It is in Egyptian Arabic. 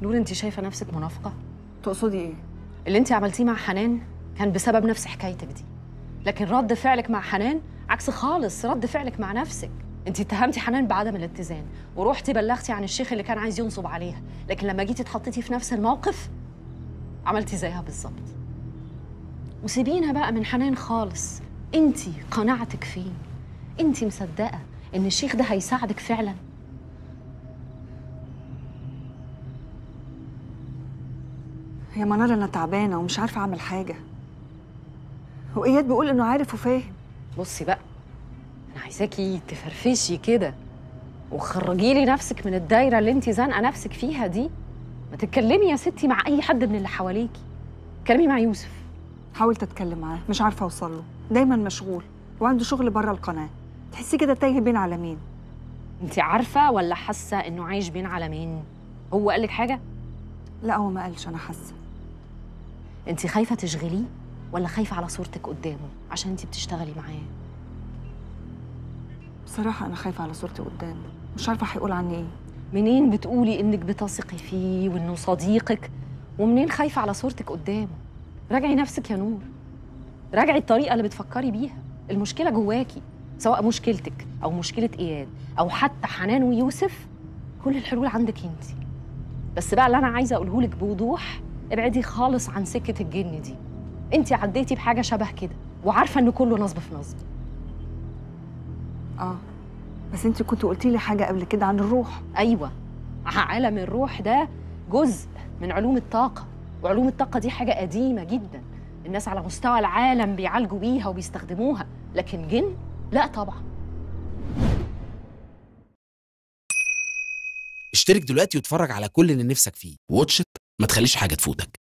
نور انت شايفه نفسك منافقه تقصدي ايه اللي انت عملتيه مع حنان كان بسبب نفس حكايتك دي لكن رد فعلك مع حنان عكس خالص رد فعلك مع نفسك انت اتهمتي حنان بعدم الاتزان ورحتي بلغتي عن الشيخ اللي كان عايز ينصب عليها لكن لما جيتي اتحطيتي في نفس الموقف عملتي زيها بالظبط وسيبينا بقى من حنان خالص انت قناعتك فين انت مصدقه ان الشيخ ده هيساعدك فعلا يا منار انا تعبانه ومش عارفه اعمل حاجه واياد بيقول انه عارف وفاهم بصي بقى انا عايزاكي تفرفشي كده وخرجي لي نفسك من الدايره اللي انت زانقه نفسك فيها دي ما تتكلمي يا ستي مع اي حد من اللي حواليكي اتكلمي مع يوسف حاولت اتكلم معاه مش عارفه اوصل له دايما مشغول وعنده شغل بره القناه تحسيه كده تايه بين عالمين انت عارفه ولا حاسه انه عايش بين عالمين هو قالك حاجه لا هو ما قالش انا حاسه انت خايفه تشغليه ولا خايفه على صورتك قدامه عشان انت بتشتغلي معاه بصراحه انا خايفه على صورتي قدامه مش عارفه هيقول عني ايه منين بتقولي انك بتثقي فيه وانه صديقك ومنين خايفه على صورتك قدامه راجعي نفسك يا نور راجعي الطريقه اللي بتفكري بيها المشكله جواكي سواء مشكلتك او مشكله اياد او حتى حنان ويوسف كل الحلول عندك انت بس بقى اللي انا عايزه اقوله لك بوضوح ابعدي خالص عن سكه الجن دي انت عديتي بحاجه شبه كده وعارفه ان كله نصب في نصب اه بس انت كنت قلتي لي حاجه قبل كده عن الروح ايوه عالم الروح ده جزء من علوم الطاقه وعلوم الطاقه دي حاجه قديمه جدا الناس على مستوى العالم بيعالجوا بيها وبيستخدموها لكن جن لا طبعا اشترك دلوقتي واتفرج على كل اللي نفسك فيه واتش إت، ما تخليش حاجة تفوتك